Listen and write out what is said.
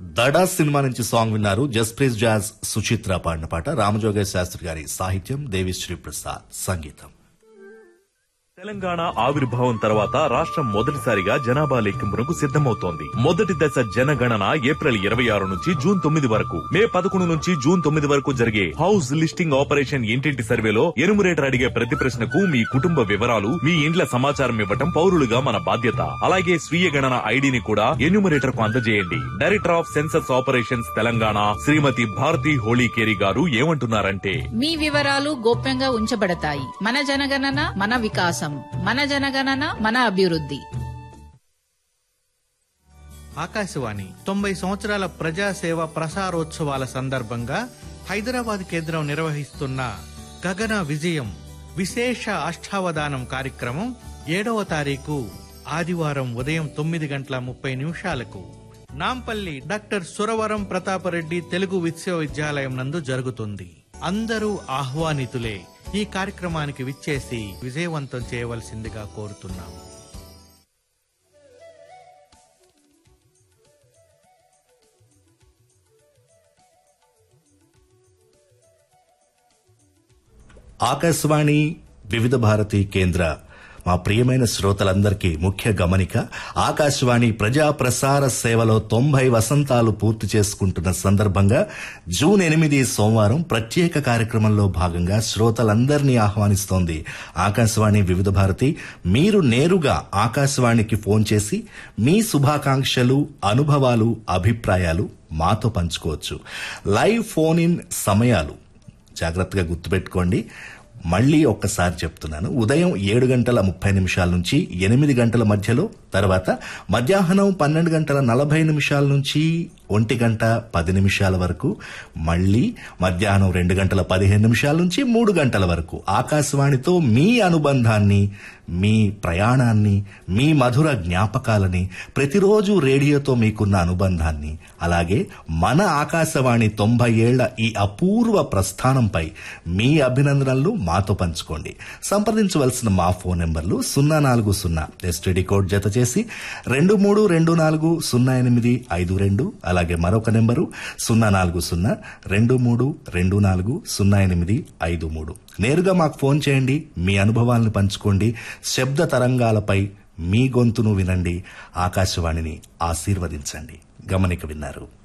దడా cinema నుంచి song విన్నారు Jasprit jazz Suchitra పాడిన పాట రామజోగేశ్ శాస్త్రి గారి సాహిత్యం దేవిశ్రీ ప్రసాద్ సంగీతం తెలంగాణ ఆవిర్భావం తర్వాత రాష్ట్రం మొదటిసారిగా జనాభా లెక్కింపునకు సిద్ధమవుతోంది మొదటి దశ జనగణన ఏప్రిల్ ఇరవై ఆరు నుంచి జూన్ తొమ్మిది వరకు మే పదకొండు నుంచి జూన్ తొమ్మిది వరకు జరిగే హౌస్ లిస్టింగ్ ఆపరేషన్ ఇంటింటి సర్వేలో ఎనుమరేటర్ అడిగే ప్రతి ప్రశ్నకు మీ కుటుంబ వివరాలు మీ ఇండ్ల సమాచారం ఇవ్వటం పౌరులుగా మన బాధ్యత అలాగే స్వీయ గణన ఐడిని కూడా ఎన్యూమరేటర్ కు అందజేయండి director of census operations Telangana Shrimati Bharathi Holikeri గారు ఏమంటున్నారంటే మీ వివరాలు గోప్యంగా ఉంచబడతాయి మన జనగణన మన వికాసం మన జనగణన మన అభివృద్ధి ఆకాశవాణి తొంభై సంవత్సరాల ప్రజాసేవ ప్రసారోత్సవాల సందర్భంగా హైదరాబాద్ కేంద్రం నిర్వహిస్తున్న గగన విజయం విశేష అష్టావధానం కార్యక్రమం ఏడవ తారీఖు ఆదివారం ఉదయం తొమ్మిది గంటల ముప్పై నిమిషాలకు నాంపల్లి డాక్టర్ సురవరం ప్రతాపరెడ్డి తెలుగు విశ్వవిద్యాలయం నందు జరుగుతుంది అందరూ ఆహ్వానితులే ఈ కార్యక్రమానికి విచ్చేసి విజయవంతం చేయవలసిందిగా కోరుతున్నాం ఆకాశవాణి వివిధ భారతి కేంద్ర మా ప్రియమైన శ్రోతలందరికీ ముఖ్య గమనిక ఆకాశవాణి ప్రజా ప్రసార సేవలో తొంభై వసంతాలు పూర్తి చేసుకుంటున్న సందర్భంగా జూన్ ఎనిమిది సోమవారం ప్రత్యేక కార్యక్రమంలో భాగంగా శ్రోతలందరినీ ఆహ్వానిస్తోంది ఆకాశవాణి వివిధ భారతి మీరు నేరుగా ఆకాశవాణికి ఫోన్ చేసి మీ శుభాకాంక్షలు అనుభవాలు అభిప్రాయాలు మాతో పంచుకోవచ్చు లైవ్ ఫోన్ ఇన్ సమయాలు జాగ్రత్తగా గుర్తుపెట్టుకోండి మళ్ళీ ఒక్కసారి చెప్తున్నాను ఉదయం ఏడు గంటల ముప్పై నిమిషాల నుంచి ఎనిమిది గంటల మధ్యలో తర్వాత మధ్యాహ్నం పన్నెండు గంటల నలభై నిమిషాల నుంచి ఒంటి గంట పది నిమిషాల వరకు మళ్ళీ మధ్యాహ్నం రెండు గంటల పదిహేను నిమిషాల నుంచి మూడు గంటల వరకు ఆకాశవాణితో మీ అనుబంధాన్ని మీ ప్రయాణాన్ని మీ మధుర జ్ఞాపకాలని ప్రతిరోజు రేడియోతో మీకున్న అనుబంధాన్ని అలాగే మన ఆకాశవాణి తొంభై ఏళ్ల ఈ అపూర్వ ప్రస్థానంపై మీ అభినందనలు మాతో పంచుకోండి సంప్రదించవలసిన మా ఫోన్ నెంబర్లు సున్నా నాలుగు సున్నా ఎస్టీడీ కోడ్ జత చేసి రెండు మూడు రెండు నాలుగు సున్నా ఎనిమిది ఐదు రెండు అలాగే మరొక నెంబరు సున్నా నాలుగు సున్నా రెండు మూడు రెండు నాలుగు సున్నా ఎనిమిది ఐదు మూడు నేరుగా మాకు ఫోన్ చేయండి మీ అనుభవాలను పంచుకోండి శబ్ద తరంగాలపై మీ గొంతును వినండి ఆకాశవాణిని ఆశీర్వదించండి గమనిక విన్నారు